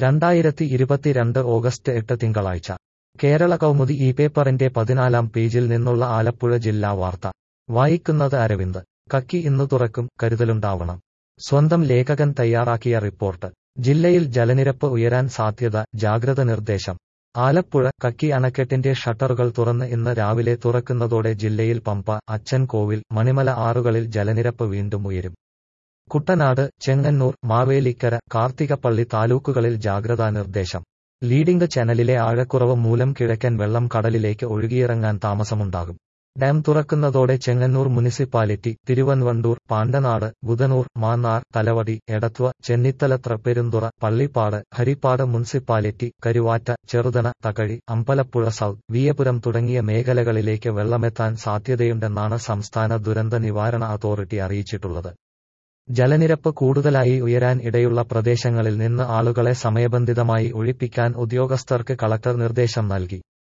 രണ്ടായിരത്തി ഇരുപത്തിരണ്ട് ഓഗസ്റ്റ് എട്ട് തിങ്കളാഴ്ച കേരള കൗമുദി ഈ പേപ്പറിന്റെ പതിനാലാം പേജിൽ നിന്നുള്ള ആലപ്പുഴ ജില്ലാ വാർത്ത വായിക്കുന്നത് അരവിന്ദ് കക്കി ഇന്നു തുറക്കും കരുതലുണ്ടാവണം സ്വന്തം ലേഖകൻ തയ്യാറാക്കിയ റിപ്പോർട്ട് ജില്ലയിൽ ജലനിരപ്പ് ഉയരാൻ സാധ്യത ജാഗ്രത നിർദ്ദേശം ആലപ്പുഴ കക്കി അണക്കെട്ടിന്റെ ഷട്ടറുകൾ തുറന്ന് ഇന്ന് രാവിലെ തുറക്കുന്നതോടെ ജില്ലയിൽ പമ്പ അച്ചൻകോവിൽ മണിമല ആറുകളിൽ ജലനിരപ്പ് വീണ്ടും ഉയരും കുട്ടനാട് ചെങ്ങന്നൂർ മാവേലിക്കര കാർത്തികപ്പള്ളി താലൂക്കുകളിൽ ജാഗ്രതാ നിർദ്ദേശം ലീഡിംഗ് ചാനലിലെ ആഴക്കുറവ് മൂലം കിഴക്കൻ വെള്ളം കടലിലേക്ക് ഒഴുകിയിറങ്ങാൻ താമസമുണ്ടാകും ഡാം തുറക്കുന്നതോടെ Chengannur municipality Thiruvanvandoor Pandanad Budhanoor Mannar Thalavady Edathua Chennithala Thrapperunthura Pallippad Haripad municipality Karuvatta Cheruthana Thakazhi Ambalappuzha south Veeyapuram തുടങ്ങിയ മേഖലകളിലേക്ക് വെള്ളമെത്താൻ സാധ്യതയുണ്ടെന്നാണ് സംസ്ഥാന ദുരന്ത നിവാരണ അതോറിറ്റി അറിയിച്ചിട്ടുള്ളത് ജലനിരപ്പ് കൂടുതലായി ഉയരാൻ ഇടയുള്ള പ്രദേശങ്ങളിൽ നിന്ന് ആളുകളെ സമയബന്ധിതമായി ഒഴിപ്പിക്കാൻ ഉദ്യോഗസ്ഥർക്ക് കളക്ടർ നിർദ്ദേശം നൽകി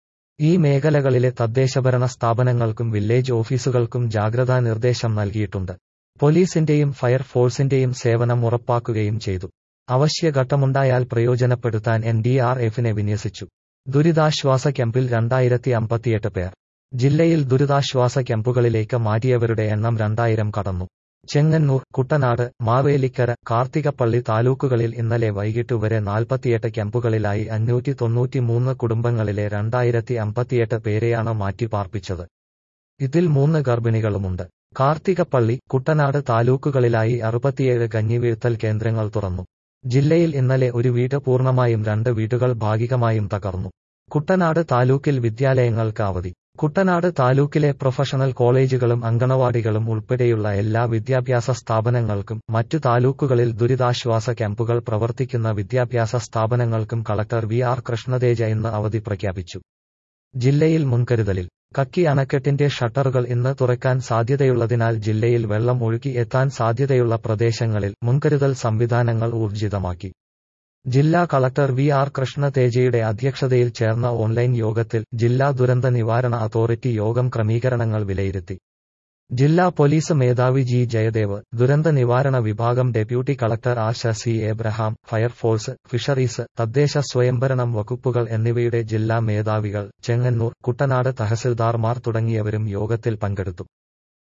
ഈ മേഖലകളിലെ തദ്ദേശഭരണ സ്ഥാപനങ്ങൾക്കും വില്ലേജ് ഓഫീസുകൾക്കും ജാഗ്രതാ നിർദ്ദേശം നൽകിയിട്ടുണ്ട് പോലീസിന്റെയും ഫയർഫോഴ്സിന്റെയും സേവനം ഉറപ്പാക്കുകയും ചെയ്തു അവശ്യഘട്ടമുണ്ടായാൽ പ്രയോജനപ്പെടുത്താൻ എൻ ഡി ആർ എഫിനെ വിന്യസിച്ചു ദുരിതാശ്വാസ ക്യാമ്പിൽ രണ്ടായിരത്തി അമ്പത്തിയെട്ട് പേർ ജില്ലയിൽ ദുരിതാശ്വാസ ക്യാമ്പുകളിലേക്ക് മാറ്റിയവരുടെ എണ്ണം രണ്ടായിരം കടന്നു ചെങ്ങന്നൂർ കുട്ടനാട് മാവേലിക്കര കാർത്തികപ്പള്ളി താലൂക്കുകളിൽ ഇന്നലെ വൈകിട്ട് വരെ നാൽപ്പത്തിയെട്ട് ക്യാമ്പുകളിലായി അഞ്ഞൂറ്റി തൊണ്ണൂറ്റിമൂന്ന് കുടുംബങ്ങളിലെ രണ്ടായിരത്തി അമ്പത്തിയെട്ട് പേരെയാണ് മാറ്റിപ്പാർപ്പിച്ചത് ഇതിൽ മൂന്ന് ഗർഭിണികളുമുണ്ട് കാർത്തികപ്പള്ളി കുട്ടനാട് താലൂക്കുകളിലായി അറുപത്തിയേഴ് കഞ്ഞിവീഴ്ത്തൽ കേന്ദ്രങ്ങൾ തുറന്നു ജില്ലയിൽ ഇന്നലെ ഒരു വീട് പൂർണ്ണമായും രണ്ട് വീടുകൾ ഭാഗികമായും തകർന്നു കുട്ടനാട് താലൂക്കിൽ വിദ്യാലയങ്ങൾക്ക് അവധി കുട്ടനാട് താലൂക്കിലെ പ്രൊഫഷണൽ കോളേജുകളും അങ്കണവാടികളും ഉൾപ്പെടെയുള്ള എല്ലാ വിദ്യാഭ്യാസ സ്ഥാപനങ്ങൾക്കും മറ്റു താലൂക്കുകളിൽ ദുരിതാശ്വാസ ക്യാമ്പുകൾ പ്രവർത്തിക്കുന്ന വിദ്യാഭ്യാസ സ്ഥാപനങ്ങൾക്കും കളക്ടർ വി ആർ കൃഷ്ണതേജ ഇന്ന് അവധി പ്രഖ്യാപിച്ചു ജില്ലയിൽ മുൻകരുതലിൽ കക്കി അണക്കെട്ടിന്റെ ഷട്ടറുകൾ ഇന്ന് തുറക്കാൻ സാധ്യതയുള്ളതിനാൽ ജില്ലയിൽ വെള്ളം ഒഴുകി എത്താൻ സാധ്യതയുള്ള പ്രദേശങ്ങളിൽ മുൻകരുതൽ സംവിധാനങ്ങൾ ഊർജിതമാക്കി ജില്ലാ കളക്ടർ വി ആർ കൃഷ്ണ തേജയുടെ അധ്യക്ഷതയിൽ ചേർന്ന ഓൺലൈൻ യോഗത്തിൽ ജില്ലാ ദുരന്ത നിവാരണ അതോറിറ്റി യോഗം ക്രമീകരണങ്ങൾ വിലയിരുത്തി ജില്ലാ പോലീസ് മേധാവി ജി ജയദേവ് ദുരന്ത നിവാരണ വിഭാഗം deputy collector Asha C Abraham fire force fisheries തദ്ദേശ സ്വയംഭരണം വകുപ്പുകൾ എന്നിവയുടെ ജില്ലാ മേധാവികൾ ചെങ്ങന്നൂർ കുട്ടനാട് തഹസിൽദാർമാർ തുടങ്ങിയവരും യോഗത്തിൽ പങ്കെടുത്തു